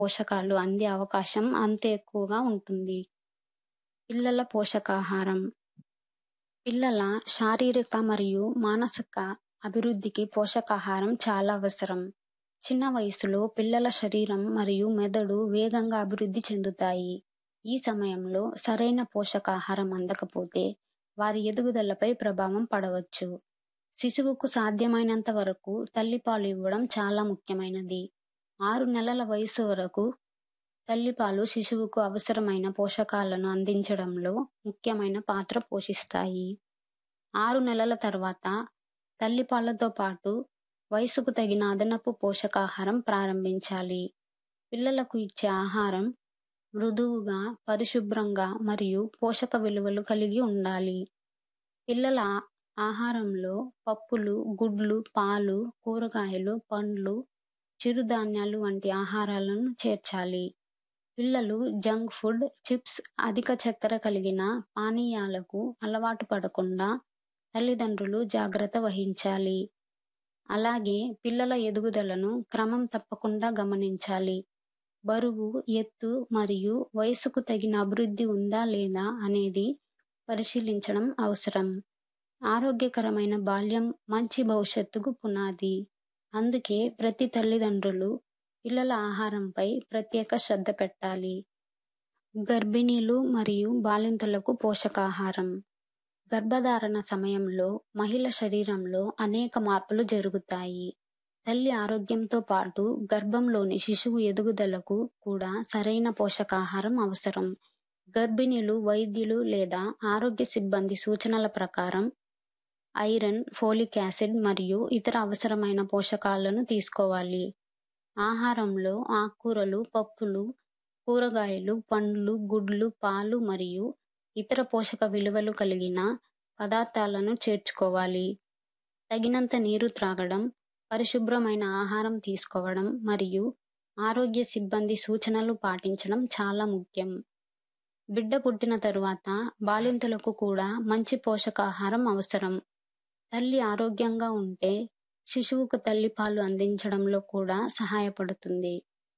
పోషకాలు అందే అవకాశం అంతే ఎక్కువగా ఉంటుంది. పిల్లల పోషకాహారం పిల్లల శారీరక మరియు మానసిక అభివృద్ధికి పోషకాహారం చాలా అవసరం. చిన్న వయసులో పిల్లల శరీరం మరియు మెదడు వేగంగా అభివృద్ధి చెందుతాయి. ఈ సమయంలో సరైన పోషకాహారం అందకపోతే వారి ఎదుగుదలపై ప్రభావం పడవచ్చు. శిశువుకు సాధ్యమైనంత వరకు తల్లిపాలు ఇవ్వడం చాలా ముఖ్యమైనది. ఆరు నెలల వయసు వరకు తల్లిపాలు శిశువుకు అవసరమైన పోషకాలను అందించడంలో ముఖ్యమైన పాత్ర పోషిస్తాయి. ఆరు నెలల తర్వాత తల్లిపాలతో పాటు వయసుకు తగిన అదనపు పోషకాహారం ప్రారంభించాలి. పిల్లలకు ఇచ్చే ఆహారం మృదువుగా, పరిశుభ్రంగా మరియు పోషక విలువలు కలిగి ఉండాలి. పిల్లల ఆహారంలో పప్పులు, గుడ్లు, పాలు, కూరగాయలు, పండ్లు, చిరుధాన్యాలు వంటి ఆహారాలను చేర్చాలి. పిల్లలు జంక్ ఫుడ్, చిప్స్, అధిక చక్కెర కలిగిన పానీయాలకు అలవాటు పడకుండా తల్లిదండ్రులు జాగ్రత్త వహించాలి. అలాగే పిల్లల ఎదుగుదలను క్రమం తప్పకుండా గమనించాలి. బరువు, ఎత్తు మరియు వయసుకు తగిన అభివృద్ధి ఉందా లేదా అనేది పరిశీలించడం అవసరం. ఆరోగ్యకరమైన బాల్యం మంచి భవిష్యత్తుకు పునాది. అందుకే ప్రతి తల్లిదండ్రులు పిల్లల ఆహారంపై ప్రత్యేక శ్రద్ధ పెట్టాలి. గర్భిణీలు మరియు బాలింతలకు పోషకాహారం గర్భధారణ సమయంలో మహిళ శరీరంలో అనేక మార్పులు జరుగుతాయి. తల్లి ఆరోగ్యంతో పాటు గర్భంలోని శిశువు ఎదుగుదలకు కూడా సరైన పోషకాహారం అవసరం. గర్భిణీలు వైద్యులు లేదా ఆరోగ్య సిబ్బంది సూచనల ప్రకారం ఐరన్, ఫోలిక్ యాసిడ్ మరియు ఇతర అవసరమైన పోషకాలను తీసుకోవాలి. ఆహారంలో ఆకుకూరలు, పప్పులు, కూరగాయలు, పండ్లు, గుడ్లు, పాలు మరియు ఇతర పోషక విలువలు కలిగిన పదార్థాలను చేర్చుకోవాలి. తగినంత నీరు త్రాగడం, పరిశుభ్రమైన ఆహారం తీసుకోవడం మరియు ఆరోగ్య సిబ్బంది సూచనలు పాటించడం చాలా ముఖ్యం. బిడ్డ పుట్టిన తరువాత బాలింతలకు కూడా మంచి పోషకాహారం అవసరం. తల్లి ఆరోగ్యంగా ఉంటే శిశువుకు తల్లిపాలు అందించడంలో కూడా సహాయపడుతుంది.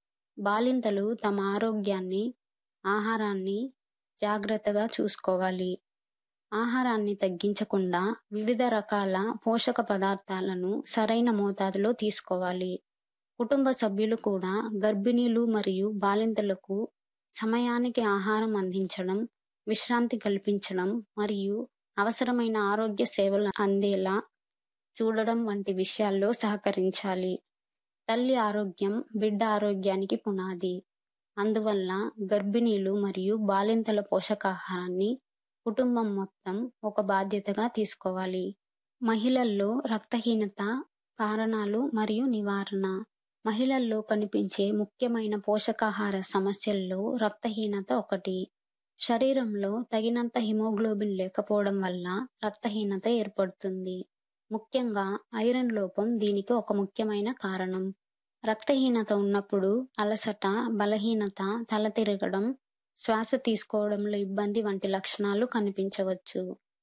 బాలింతలు తమ ఆరోగ్యాన్ని, ఆహారాన్ని జాగ్రత్తగా చూసుకోవాలి. ఆహారాన్ని తగ్గించకుండా వివిధ రకాల పోషక పదార్థాలను సరైన మోతాదులో తీసుకోవాలి. కుటుంబ సభ్యులు కూడా గర్భిణీలు మరియు బాలింతలకు సమయానికి ఆహారం అందించడం, విశ్రాంతి కల్పించడం మరియు అవసరమైన ఆరోగ్య సేవలు అందేలా చూడడం వంటి విషయాల్లో సహకరించాలి. తల్లి ఆరోగ్యం బిడ్డ ఆరోగ్యానికి పునాది. అందువల్ల గర్భిణీలు మరియు బాలింతల పోషకాహారాన్ని కుటుంబం మొత్తం ఒక బాధ్యతగా తీసుకోవాలి. మహిళల్లో రక్తహీనత కారణాలు మరియు నివారణ మహిళల్లో కనిపించే ముఖ్యమైన పోషకాహార సమస్యల్లో రక్తహీనత ఒకటి. శరీరంలో తగినంత హిమోగ్లోబిన్ లేకపోవడం వల్ల రక్తహీనత ఏర్పడుతుంది. ముఖ్యంగా ఐరన్ లోపం దీనికి ఒక ముఖ్యమైన కారణం. రక్తహీనత ఉన్నప్పుడు అలసట, బలహీనత, తల తిరగడం, శ్వాస తీసుకోవడంలో ఇబ్బంది వంటి లక్షణాలు కనిపించవచ్చు.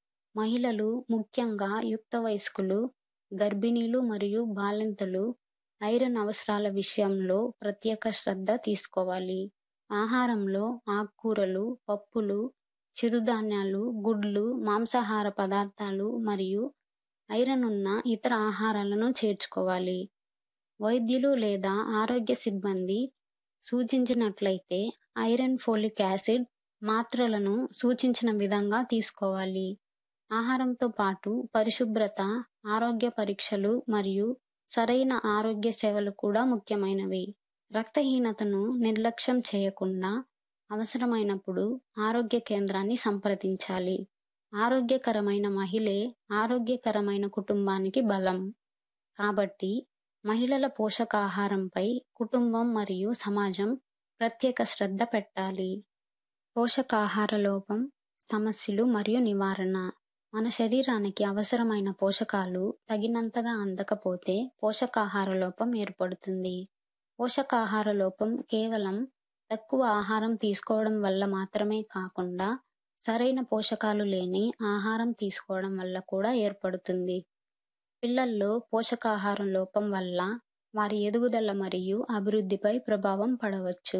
మహిళలు ముఖ్యంగా యుక్త వయస్కులు, గర్భిణీలు మరియు బాలింతలు ఐరన్ అవసరాల విషయంలో ప్రత్యేక శ్రద్ధ తీసుకోవాలి. ఆహారంలో ఆకుకూరలు, పప్పులు, చిరుధాన్యాలు, గుడ్లు, మాంసాహార పదార్థాలు మరియు ఐరన్ ఉన్న ఇతర ఆహారాలను చేర్చుకోవాలి. వైద్యులు లేదా ఆరోగ్య సిబ్బంది సూచించినట్లయితే ఐరన్, ఫోలిక్ యాసిడ్ మాత్రలను సూచించిన విధంగా తీసుకోవాలి. ఆహారంతో పాటు పరిశుభ్రత, ఆరోగ్య పరీక్షలు మరియు సరైన ఆరోగ్య సేవలు కూడా ముఖ్యమైనవి. రక్తహీనతను నిర్లక్ష్యం చేయకుండా అవసరమైనప్పుడు ఆరోగ్య కేంద్రాన్ని సంప్రదించాలి. ఆరోగ్యకరమైన మహిళే ఆరోగ్యకరమైన కుటుంబానికి బలం. కాబట్టి మహిళల పోషకాహారంపై కుటుంబం మరియు సమాజం ప్రత్యేక శ్రద్ధ పెట్టాలి. పోషకాహార లోపం సమస్యలు మరియు నివారణ మన శరీరానికి అవసరమైన పోషకాలు తగినంతగా అందకపోతే పోషకాహార లోపం ఏర్పడుతుంది. పోషకాహార లోపం కేవలం తక్కువ ఆహారం తీసుకోవడం వల్ల మాత్రమే కాకుండా సరైన పోషకాలు లేని ఆహారం తీసుకోవడం వల్ల కూడా ఏర్పడుతుంది. పిల్లల్లో పోషకాహారం లోపం వల్ల వారి ఎదుగుదల మరియు అభివృద్ధిపై ప్రభావం పడవచ్చు